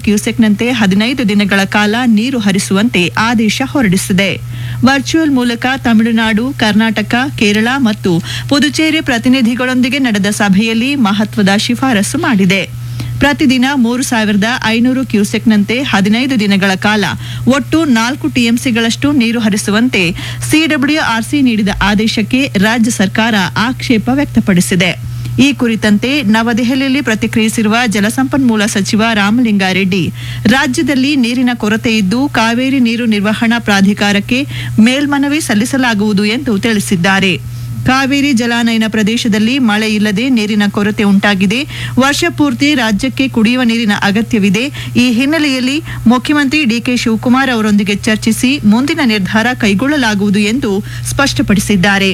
ಕ್ಯೂಸೆಕ್ನಂತೆ ಹದಿನೈದು ದಿನಗಳ ಕಾಲ ನೀರು ಹರಿಸುವಂತೆ ಆದೇಶ ಹೊರಡಿಸಿದೆ ವರ್ಚುವಲ್ ಮೂಲಕ ತಮಿಳುನಾಡು ಕರ್ನಾಟಕ ಕೇರಳ ಮತ್ತು ಪುದುಚೇರಿ ಪ್ರತಿನಿಧಿಗಳೊಂದಿಗೆ ನಡೆದ ಸಭೆಯಲ್ಲಿ ಮಹತ್ವದ ಶಿಫಾರಸು ಮಾಡಿದೆ ಪ್ರತಿದಿನ ಮೂರು ಸಾವಿರದ ಐನೂರು ಕ್ಯೂಸೆಕ್ನಂತೆ ಹದಿನೈದು ದಿನಗಳ ಕಾಲ ಒಟ್ಟು ನಾಲ್ಕು ಟಿಎಂಸಿಗಳಷ್ಟು ನೀರು ಹರಿಸುವಂತೆ ಸಿಡಬ್ಲ್ಯೂಆರ್ಸಿ ನೀಡಿದ ಆದೇಶಕ್ಕೆ ರಾಜ್ಯ ಸರ್ಕಾರ ಆಕ್ಷೇಪ ವ್ಯಕ್ತಪಡಿಸಿದೆ ಈ ಕುರಿತಂತೆ ನವದೆಹಲಿಯಲ್ಲಿ ಪ್ರತಿಕ್ರಿಯಿಸಿರುವ ಜಲಸಂಪನ್ಮೂಲ ಸಚಿವ ರಾಮಲಿಂಗಾರೆಡ್ಡಿ ರಾಜ್ಯದಲ್ಲಿ ನೀರಿನ ಕೊರತೆ ಇದ್ದು ಕಾವೇರಿ ನೀರು ನಿರ್ವಹಣಾ ಪ್ರಾಧಿಕಾರಕ್ಕೆ ಮೇಲ್ಮನವಿ ಸಲ್ಲಿಸಲಾಗುವುದು ಎಂದು ತಿಳಿಸಿದ್ದಾರೆ ಕಾವೇರಿ ಜಲಾನಯನ ಪ್ರದೇಶದಲ್ಲಿ ಮಳೆ ಇಲ್ಲದೆ ನೀರಿನ ಕೊರತೆ ಉಂಟಾಗಿದೆ ವರ್ಷ ಪೂರ್ತಿ ರಾಜ್ಯಕ್ಕೆ ಕುಡಿಯುವ ನೀರಿನ ಅಗತ್ಯವಿದೆ ಈ ಹಿನ್ನೆಲೆಯಲ್ಲಿ ಮುಖ್ಯಮಂತ್ರಿ ಡಿಕೆ ಶಿವಕುಮಾರ್ ಅವರೊಂದಿಗೆ ಚರ್ಚಿಸಿ ಮುಂದಿನ ನಿರ್ಧಾರ ಕೈಗೊಳ್ಳಲಾಗುವುದು ಎಂದು ಸ್ಪಷ್ಟಪಡಿಸಿದ್ದಾರೆ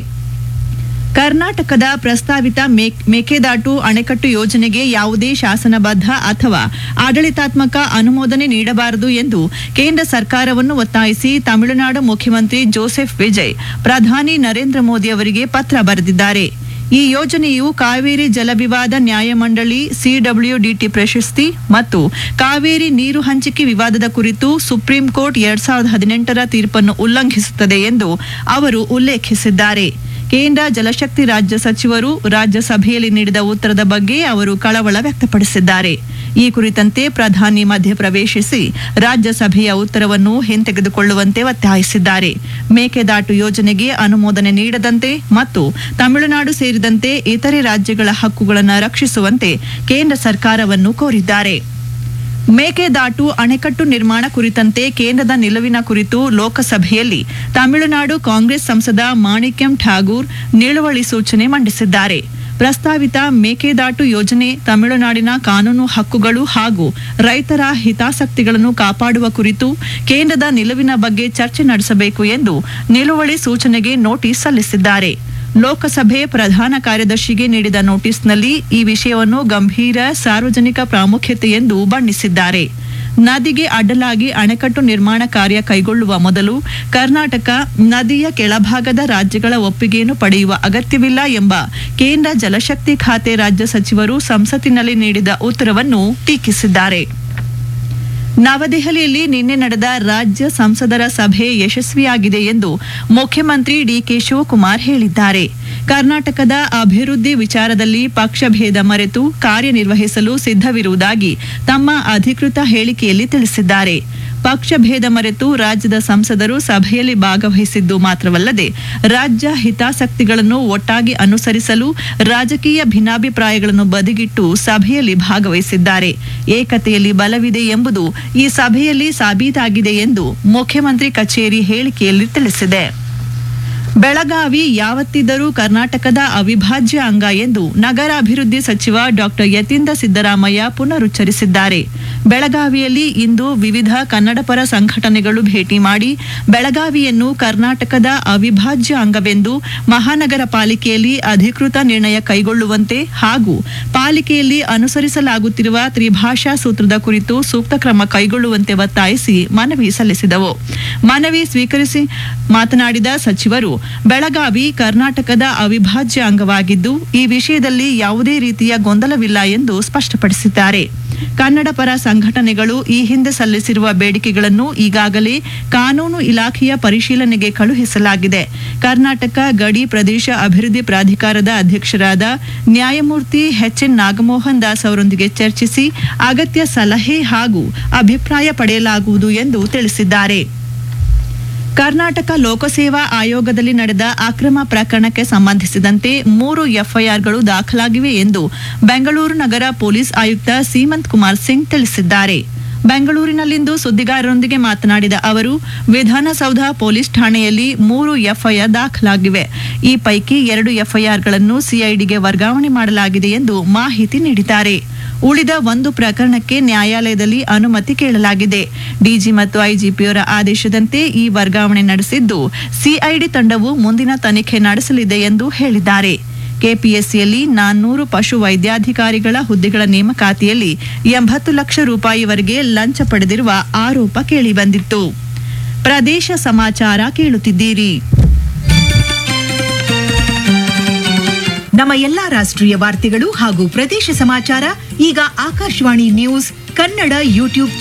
ಕರ್ನಾಟಕದ ಪ್ರಸ್ತಾವಿತ ಮೇಕ್- ಮೇಕೆದಾಟು ಅಣೆಕಟ್ಟು ಯೋಜನೆಗೆ ಯಾವುದೇ ಶಾಸನಬದ್ಧ ಅಥವಾ ಆಡಳಿತಾತ್ಮಕ ಅನುಮೋದನೆ ನೀಡಬಾರದು ಎಂದು ಕೇಂದ್ರ ಸರ್ಕಾರವನ್ನು ಒತ್ತಾಯಿಸಿ ತಮಿಳುನಾಡು ಮುಖ್ಯಮಂತ್ರಿ ಜೋಸೆಫ್ ವಿಜಯ್ ಪ್ರಧಾನಿ ನರೇಂದ್ರ ಮೋದಿ ಅವರಿಗೆ ಪತ್ರ ಬರೆದಿದ್ದಾರೆ ಈ ಯೋಜನೆಯು ಕಾವೇರಿ ಜಲವಿವಾದ ನ್ಯಾಯಮಂಡಳಿ ಸಿಡಬ್ಲ್ಯೂಡಿಟಿ ಪ್ರಶಸ್ತಿ ಮತ್ತು ಕಾವೇರಿ ನೀರು ಹಂಚಿಕೆ ವಿವಾದದ ಕುರಿತು ಸುಪ್ರೀಂ ಕೋರ್ಟ್ ಎರಡ್ ಸಾವಿರದ ಹದಿನೆಂಟರ ತೀರ್ಪನ್ನು ಉಲ್ಲಂಘಿಸುತ್ತದೆ ಎಂದು ಅವರು ಉಲ್ಲೇಖಿಸಿದ್ದಾರೆ ಕೇಂದ್ರ ಜಲಶಕ್ತಿ ರಾಜ್ಯ ಸಚಿವರು ರಾಜ್ಯಸಭೆಯಲ್ಲಿ ನೀಡಿದ ಉತ್ತರದ ಬಗ್ಗೆ ಅವರು ಕಳವಳ ವ್ಯಕ್ತಪಡಿಸಿದ್ದಾರೆ ಈ ಕುರಿತಂತೆ ಪ್ರಧಾನಿ ಮಧ್ಯಪ್ರವೇಶಿಸಿ ರಾಜ್ಯಸಭೆಯ ಉತ್ತರವನ್ನು ಹಿಂತೆಗೆದುಕೊಳ್ಳುವಂತೆ ಒತ್ತಾಯಿಸಿದ್ದಾರೆ ಮೇಕೆದಾಟು ಯೋಜನೆಗೆ ಅನುಮೋದನೆ ನೀಡದಂತೆ ಮತ್ತು ತಮಿಳುನಾಡು ಸೇರಿದಂತೆ ಇತರೆ ರಾಜ್ಯಗಳ ಹಕ್ಕುಗಳನ್ನು ರಕ್ಷಿಸುವಂತೆ ಕೇಂದ್ರ ಸರ್ಕಾರವನ್ನು ಕೋರಿದ್ದಾರೆ ಮೇಕೆದಾಟು ಅಣೆಕಟ್ಟು ನಿರ್ಮಾಣ ಕುರಿತಂತೆ ಕೇಂದ್ರದ ನಿಲುವಿನ ಕುರಿತು ಲೋಕಸಭೆಯಲ್ಲಿ ತಮಿಳುನಾಡು ಕಾಂಗ್ರೆಸ್ ಸಂಸದ ಮಾಣಿಕ್ಯಂ ಠಾಗೂರ್ ನಿಲುವಳಿ ಸೂಚನೆ ಮಂಡಿಸಿದ್ದಾರೆ ಪ್ರಸ್ತಾವಿತ ಮೇಕೆದಾಟು ಯೋಜನೆ ತಮಿಳುನಾಡಿನ ಕಾನೂನು ಹಕ್ಕುಗಳು ಹಾಗೂ ರೈತರ ಹಿತಾಸಕ್ತಿಗಳನ್ನು ಕಾಪಾಡುವ ಕುರಿತು ಕೇಂದ್ರದ ನಿಲುವಿನ ಬಗ್ಗೆ ಚರ್ಚೆ ನಡೆಸಬೇಕು ಎಂದು ನಿಲುವಳಿ ಸೂಚನೆಗೆ ನೋಟಿಸ್ ಸಲ್ಲಿಸಿದ್ದಾರೆ ಲೋಕಸಭೆ ಪ್ರಧಾನ ಕಾರ್ಯದರ್ಶಿಗೆ ನೀಡಿದ ನೋಟಿಸ್ನಲ್ಲಿ ಈ ವಿಷಯವನ್ನು ಗಂಭೀರ ಸಾರ್ವಜನಿಕ ಪ್ರಾಮುಖ್ಯತೆ ಎಂದು ಬಣ್ಣಿಸಿದ್ದಾರೆ ನದಿಗೆ ಅಡ್ಡಲಾಗಿ ಅಣೆಕಟ್ಟು ನಿರ್ಮಾಣ ಕಾರ್ಯ ಕೈಗೊಳ್ಳುವ ಮೊದಲು ಕರ್ನಾಟಕ ನದಿಯ ಕೆಳಭಾಗದ ರಾಜ್ಯಗಳ ಒಪ್ಪಿಗೆಯನ್ನು ಪಡೆಯುವ ಅಗತ್ಯವಿಲ್ಲ ಎಂಬ ಕೇಂದ್ರ ಜಲಶಕ್ತಿ ಖಾತೆ ರಾಜ್ಯ ಸಚಿವರು ಸಂಸತ್ತಿನಲ್ಲಿ ನೀಡಿದ ಉತ್ತರವನ್ನು ಟೀಕಿಸಿದ್ದಾರೆ ನವದೆಹಲಿಯಲ್ಲಿ ನಿನ್ನೆ ನಡೆದ ರಾಜ್ಯ ಸಂಸದರ ಸಭೆ ಯಶಸ್ವಿಯಾಗಿದೆ ಎಂದು ಮುಖ್ಯಮಂತ್ರಿ ಡಿಕೆ ಶಿವಕುಮಾರ್ ಹೇಳಿದ್ದಾರೆ ಕರ್ನಾಟಕದ ಅಭಿವೃದ್ಧಿ ವಿಚಾರದಲ್ಲಿ ಪಕ್ಷಭೇದ ಮರೆತು ಕಾರ್ಯನಿರ್ವಹಿಸಲು ಸಿದ್ಧವಿರುವುದಾಗಿ ತಮ್ಮ ಅಧಿಕೃತ ಹೇಳಿಕೆಯಲ್ಲಿ ತಿಳಿಸಿದ್ದಾರೆ ಪಕ್ಷಭೇದ ಮರೆತು ರಾಜ್ಯದ ಸಂಸದರು ಸಭೆಯಲ್ಲಿ ಭಾಗವಹಿಸಿದ್ದು ಮಾತ್ರವಲ್ಲದೆ ರಾಜ್ಯ ಹಿತಾಸಕ್ತಿಗಳನ್ನು ಒಟ್ಟಾಗಿ ಅನುಸರಿಸಲು ರಾಜಕೀಯ ಭಿನ್ನಾಭಿಪ್ರಾಯಗಳನ್ನು ಬದಿಗಿಟ್ಟು ಸಭೆಯಲ್ಲಿ ಭಾಗವಹಿಸಿದ್ದಾರೆ ಏಕತೆಯಲ್ಲಿ ಬಲವಿದೆ ಎಂಬುದು ಈ ಸಭೆಯಲ್ಲಿ ಸಾಬೀತಾಗಿದೆ ಎಂದು ಮುಖ್ಯಮಂತ್ರಿ ಕಚೇರಿ ಹೇಳಿಕೆಯಲ್ಲಿ ತಿಳಿಸಿದೆ ಬೆಳಗಾವಿ ಯಾವತ್ತಿದ್ದರೂ ಕರ್ನಾಟಕದ ಅವಿಭಾಜ್ಯ ಅಂಗ ಎಂದು ನಗರಾಭಿವೃದ್ಧಿ ಸಚಿವ ಡಾಕ್ಟರ್ ಯತೀಂದ್ರ ಸಿದ್ದರಾಮಯ್ಯ ಪುನರುಚ್ಚರಿಸಿದ್ದಾರೆ ಬೆಳಗಾವಿಯಲ್ಲಿ ಇಂದು ವಿವಿಧ ಕನ್ನಡಪರ ಸಂಘಟನೆಗಳು ಭೇಟಿ ಮಾಡಿ ಬೆಳಗಾವಿಯನ್ನು ಕರ್ನಾಟಕದ ಅವಿಭಾಜ್ಯ ಅಂಗವೆಂದು ಮಹಾನಗರ ಪಾಲಿಕೆಯಲ್ಲಿ ಅಧಿಕೃತ ನಿರ್ಣಯ ಕೈಗೊಳ್ಳುವಂತೆ ಹಾಗೂ ಪಾಲಿಕೆಯಲ್ಲಿ ಅನುಸರಿಸಲಾಗುತ್ತಿರುವ ತ್ರಿಭಾಷಾ ಸೂತ್ರದ ಕುರಿತು ಸೂಕ್ತ ಕ್ರಮ ಕೈಗೊಳ್ಳುವಂತೆ ಒತ್ತಾಯಿಸಿ ಮನವಿ ಸಲ್ಲಿಸಿದವು ಮನವಿ ಸ್ವೀಕರಿಸಿ ಮಾತನಾಡಿದ ಸಚಿವರು ಬೆಳಗಾವಿ ಕರ್ನಾಟಕದ ಅವಿಭಾಜ್ಯ ಅಂಗವಾಗಿದ್ದು ಈ ವಿಷಯದಲ್ಲಿ ಯಾವುದೇ ರೀತಿಯ ಗೊಂದಲವಿಲ್ಲ ಎಂದು ಸ್ಪಷ್ಟಪಡಿಸಿದ್ದಾರೆ ಕನ್ನಡ ಪರ ಸಂಘಟನೆಗಳು ಈ ಹಿಂದೆ ಸಲ್ಲಿಸಿರುವ ಬೇಡಿಕೆಗಳನ್ನು ಈಗಾಗಲೇ ಕಾನೂನು ಇಲಾಖೆಯ ಪರಿಶೀಲನೆಗೆ ಕಳುಹಿಸಲಾಗಿದೆ ಕರ್ನಾಟಕ ಗಡಿ ಪ್ರದೇಶ ಅಭಿವೃದ್ಧಿ ಪ್ರಾಧಿಕಾರದ ಅಧ್ಯಕ್ಷರಾದ ನ್ಯಾಯಮೂರ್ತಿ ಎಚ್ ಎನ್ ನಾಗಮೋಹನ್ ದಾಸ್ ಅವರೊಂದಿಗೆ ಚರ್ಚಿಸಿ ಅಗತ್ಯ ಸಲಹೆ ಹಾಗೂ ಅಭಿಪ್ರಾಯ ಪಡೆಯಲಾಗುವುದು ಎಂದು ತಿಳಿಸಿದ್ದಾರೆ ಕರ್ನಾಟಕ ಲೋಕಸೇವಾ ಆಯೋಗದಲ್ಲಿ ನಡೆದ ಅಕ್ರಮ ಪ್ರಕರಣಕ್ಕೆ ಸಂಬಂಧಿಸಿದಂತೆ ಮೂರು ಎಫ್ಐಆರ್ಗಳು ದಾಖಲಾಗಿವೆ ಎಂದು ಬೆಂಗಳೂರು ನಗರ ಪೊಲೀಸ್ ಆಯುಕ್ತ ಸೀಮಂತ್ ಕುಮಾರ್ ಸಿಂಗ್ ತಿಳಿಸಿದ್ದಾರೆ ಬೆಂಗಳೂರಿನಲ್ಲಿಂದು ಸುದ್ದಿಗಾರರೊಂದಿಗೆ ಮಾತನಾಡಿದ ಅವರು ವಿಧಾನಸೌಧ ಪೊಲೀಸ್ ಠಾಣೆಯಲ್ಲಿ ಮೂರು ಎಫ್ಐಆರ್ ದಾಖಲಾಗಿವೆ ಈ ಪೈಕಿ ಎರಡು ಎಫ್ಐಆರ್ಗಳನ್ನು ಸಿಐಡಿಗೆ ವರ್ಗಾವಣೆ ಮಾಡಲಾಗಿದೆ ಎಂದು ಮಾಹಿತಿ ನೀಡಿದ್ದಾರೆ ಉಳಿದ ಒಂದು ಪ್ರಕರಣಕ್ಕೆ ನ್ಯಾಯಾಲಯದಲ್ಲಿ ಅನುಮತಿ ಕೇಳಲಾಗಿದೆ ಡಿಜಿ ಮತ್ತು ಐಜಿಪಿಯವರ ಆದೇಶದಂತೆ ಈ ವರ್ಗಾವಣೆ ನಡೆಸಿದ್ದು ಸಿಐಡಿ ತಂಡವು ಮುಂದಿನ ತನಿಖೆ ನಡೆಸಲಿದೆ ಎಂದು ಹೇಳಿದ್ದಾರೆ ಕೆಪಿಎಸ್ಸಿಯಲ್ಲಿ ನಾನ್ನೂರು ಪಶು ವೈದ್ಯಾಧಿಕಾರಿಗಳ ಹುದ್ದೆಗಳ ನೇಮಕಾತಿಯಲ್ಲಿ ಎಂಬತ್ತು ಲಕ್ಷ ರೂಪಾಯಿವರೆಗೆ ಲಂಚ ಪಡೆದಿರುವ ಆರೋಪ ಕೇಳಿಬಂದಿತ್ತು ಪ್ರದೇಶ ಸಮಾಚಾರ ಕೇಳುತ್ತಿದ್ದೀರಿ ನಮ್ಮ ಎಲ್ಲಾ ರಾಷ್ಟ್ರೀಯ ವಾರ್ತೆಗಳು ಹಾಗೂ ಪ್ರದೇಶ ಸಮಾಚಾರ ಈಗ ಆಕಾಶವಾಣಿ ನ್ಯೂಸ್ ಕನ್ನಡ ಯೂಟ್ಯೂಬ್